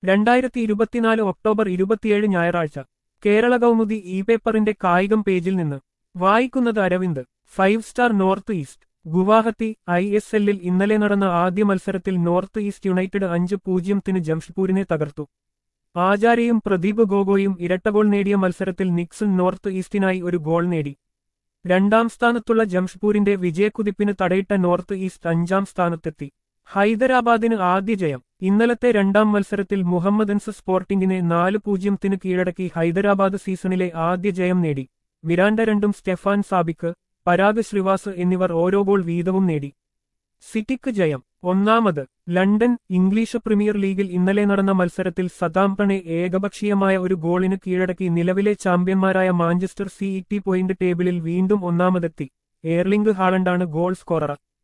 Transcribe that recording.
രണ്ടായിരത്തി ഇരുപത്തിനാല് ഒക്ടോബർ ഇരുപത്തിയേഴ് ഞായറാഴ്ച കേരള കൗമുദി ഇ പേപ്പറിന്റെ കായികം പേജിൽ നിന്ന് വായിക്കുന്നത് Aravind five star north east Guwahati I S എല്ലിൽ ഇന്നലെ നടന്ന ആദ്യ മത്സരത്തിൽ നോർത്ത് ഈസ്റ്റ് യുണൈറ്റഡ് അഞ്ച് പൂജ്യത്തിന് ജംഷഡ്പൂരിനെ തകർത്തു ആചാര്യയും പ്രദീപ് ഗോഗോയും ഇരട്ട ഗോൾ നേടിയ മത്സരത്തിൽ നിക്സൺ നോർത്ത് ഈസ്റ്റിനായി ഒരു ഗോൾ നേടി രണ്ടാം സ്ഥാനത്തുള്ള ജംഷഡ്പൂരിന്റെ വിജയക്കുതിപ്പിന് തടയിട്ട നോർത്ത് ഈസ്റ്റ് അഞ്ചാം സ്ഥാനത്തെത്തി ഹൈദരാബാദിന് ആദ്യ ജയം ഇന്നലത്തെ രണ്ടാം മത്സരത്തിൽ മുഹമ്മദൻസ് സ്പോർട്ടിംഗിനെ നാല് പൂജ്യത്തിന് കീഴടക്കി ഹൈദരാബാദ് സീസണിലെ ആദ്യ ജയം നേടി വിരാണ്ട രണ്ടും സ്റ്റെഫാൻ സാബിക്ക് പരാഗ് ശ്രീവാസ് എന്നിവർ ഓരോ ഗോൾ വീതവും നേടി സിറ്റിക്ക് ജയം ഒന്നാമത് ലണ്ടൻ ഇംഗ്ലീഷ് പ്രീമിയർ ലീഗിൽ ഇന്നലെ നടന്ന മത്സരത്തിൽ സതാംപ്ടണെ ഏകപക്ഷീയമായ ഒരു ഗോളിന് കീഴടക്കി നിലവിലെ ചാമ്പ്യന്മാരായ മാഞ്ചസ്റ്റർ സിഇടി പോയിന്റ് ടേബിളിൽ വീണ്ടും ഒന്നാമതെത്തി എയർലിംഗ് ഹാളണ്ടാണ് ഗോൾ സ്കോറർ